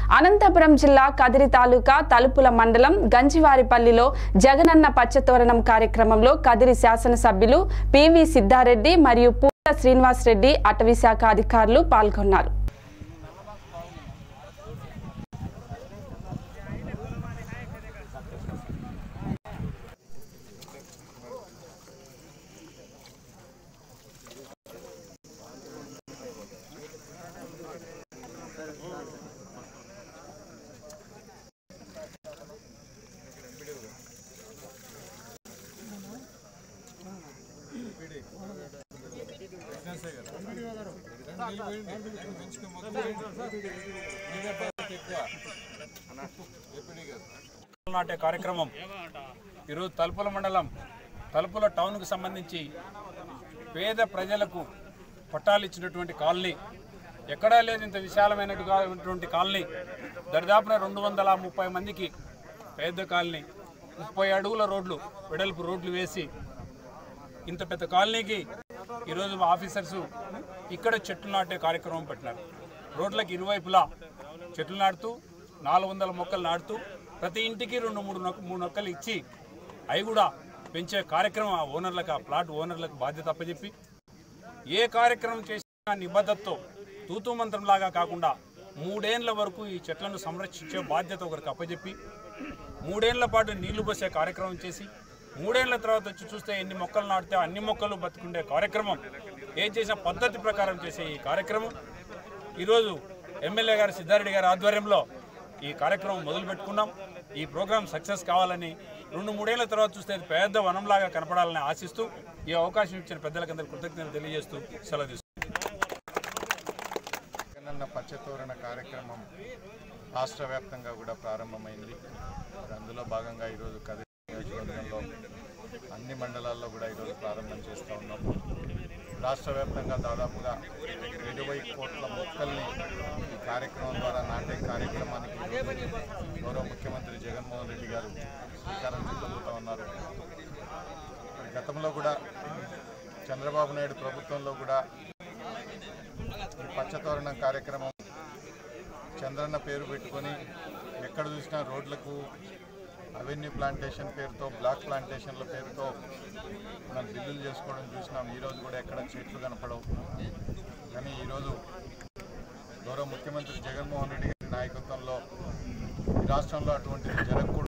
అనంతపురం జిల్లా కదిరి తాలూకా తలుపుల మండలం గంజివారిపల్లిలో జగనన్న పచ్చతోరణం కార్యక్రమంలో కదిరి శాసనసభ్యులు పివి సిద్ధారెడ్డి మరియు పూల శ్రీనివాస్ రెడ్డి అటవీ శాఖ అధికారులు పాల్గొన్నారు నాటే కార్యక్రమం ఈరోజు తలుపుల మండలం తలుపుల టౌన్కు సంబంధించి పేద ప్రజలకు పట్టాలు ఇచ్చినటువంటి కాలనీ ఎక్కడా లేదు ఇంత విశాలమైనటువంటి కాలనీ దరిదాపున రెండు వందల ముప్పై మందికి పేద కాలనీ ముప్పై అడుగుల రోడ్లు వెడల్పు రోడ్లు వేసి ఇంత పెద్ద కాలనీకి ఈరోజు మా ఆఫీసర్స్ ఇక్కడ చెట్లు నాటే కార్యక్రమం పెట్టినారు రోడ్లకు ఇరువైపులా చెట్లు నాటుతూ నాలుగు వందల మొక్కలు నాటుతూ ప్రతి ఇంటికి రెండు మూడు నొక్క మూడు మొక్కలు ఇచ్చి అవి కూడా పెంచే కార్యక్రమం ఆ ఓనర్లకు ఆ ప్లాట్ ఓనర్లకు బాధ్యత అప్పచెప్పి ఏ కార్యక్రమం చేసినా నిబద్ధతతో తూతూ మంత్రంలాగా కాకుండా మూడేండ్ల వరకు ఈ చెట్లను సంరక్షించే బాధ్యత ఒకరికి అప్పచెప్పి మూడేళ్ల పాటు నీళ్లు పోసే కార్యక్రమం చేసి మూడేళ్ల తర్వాత వచ్చి చూస్తే ఎన్ని మొక్కలు నాటితే అన్ని మొక్కలు బతుకుండే కార్యక్రమం ఏం చేసిన పద్ధతి ప్రకారం చేసే ఈ కార్యక్రమం ఈరోజు ఎమ్మెల్యే గారు సిద్ధారెడ్డి గారి ఆధ్వర్యంలో ఈ కార్యక్రమం మొదలు పెట్టుకున్నాం ఈ ప్రోగ్రాం సక్సెస్ కావాలని రెండు మూడేళ్ల తర్వాత చూస్తే ఇది పెద్ద వనంలాగా కనపడాలని ఆశిస్తూ ఈ అవకాశం ఇచ్చిన పెద్దలకందరూ కృతజ్ఞతలు తెలియజేస్తూ సెలవు తీసుకుంటున్నాను. జగనన్న పచ్చతోరణ కార్యక్రమం రాష్ట్ర వ్యాప్తంగా కూడా ప్రారంభమైంది మరి అందులో భాగంగా ఈరోజు కదిరి నియోజకవర్గంలో అన్ని మండలాల్లో కూడా ఈరోజు ప్రారంభం చేస్తూ ఉన్నాం రాష్ట్ర వ్యాప్తంగా దాదాపుగా ఇరవై కోట్ల మొక్కల్ని ఈ కార్యక్రమం ద్వారా నాటే కార్యక్రమానికి ఈరోజు గౌరవ ముఖ్యమంత్రి జగన్మోహన్ రెడ్డి గారు శ్రీకారం చుట్టబోతూ ఉన్నారు మరి గతంలో కూడా చంద్రబాబు నాయుడు ప్రభుత్వంలో కూడా ఈ పచ్చతోరణం కార్యక్రమం చంద్రన్న పేరు పెట్టుకొని ఎక్కడ చూసినా రోడ్లకు అవెన్యూ ప్లాంటేషన్ పేరుతో బ్లాక్ ప్లాంటేషన్ల పేరుతో మనం బిల్లులు చేసుకోవడం చూసినాం ఈరోజు కూడా ఎక్కడ చెట్లు కనపడవు కానీ ఈరోజు గౌరవ ముఖ్యమంత్రి జగన్మోహన్ రెడ్డి గారి నాయకత్వంలో ఈ రాష్ట్రంలో అటువంటిది జరగకూడదు